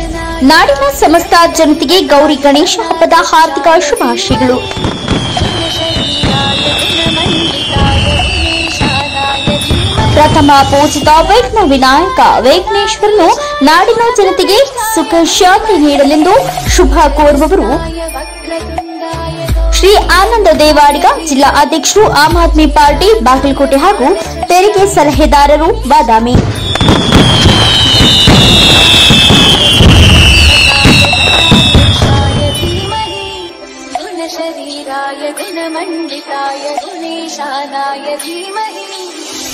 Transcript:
ನಾಡಿನ ಸಮಸ್ತ ಜನತೆಗೆ ಗೌರಿ ಗಣೇಶ ಹಬ್ಬದ ಹಾರ್ದಿಕ ಶುಭಾಶಯಗಳು ಪ್ರಥಮ ಪೂಜಿತ ವಿಘ್ನ ವಿನಾಯಕ ವಿಘ್ನೇಶ್ವರನು ನಾಡಿನ ಜನತೆಗೆ ಸುಖ ಶಾಂತಿ ನೀಡಲೆಂದು ಶುಭ ಕೋರುವವರು ಶ್ರೀ ಆನಂದ ದೇವಾಡಿಗ ಜಿಲ್ಲಾ ಅಧ್ಯಕ್ಷರು ಆಮ್ ಆದ್ಮಿ ಪಾರ್ಟಿ ಬಾಗಲಕೋಟೆ ಹಾಗೂ ತೆರಿಗೆ ಸಲಹೆದಾರರು ಬಾದಾಮಿ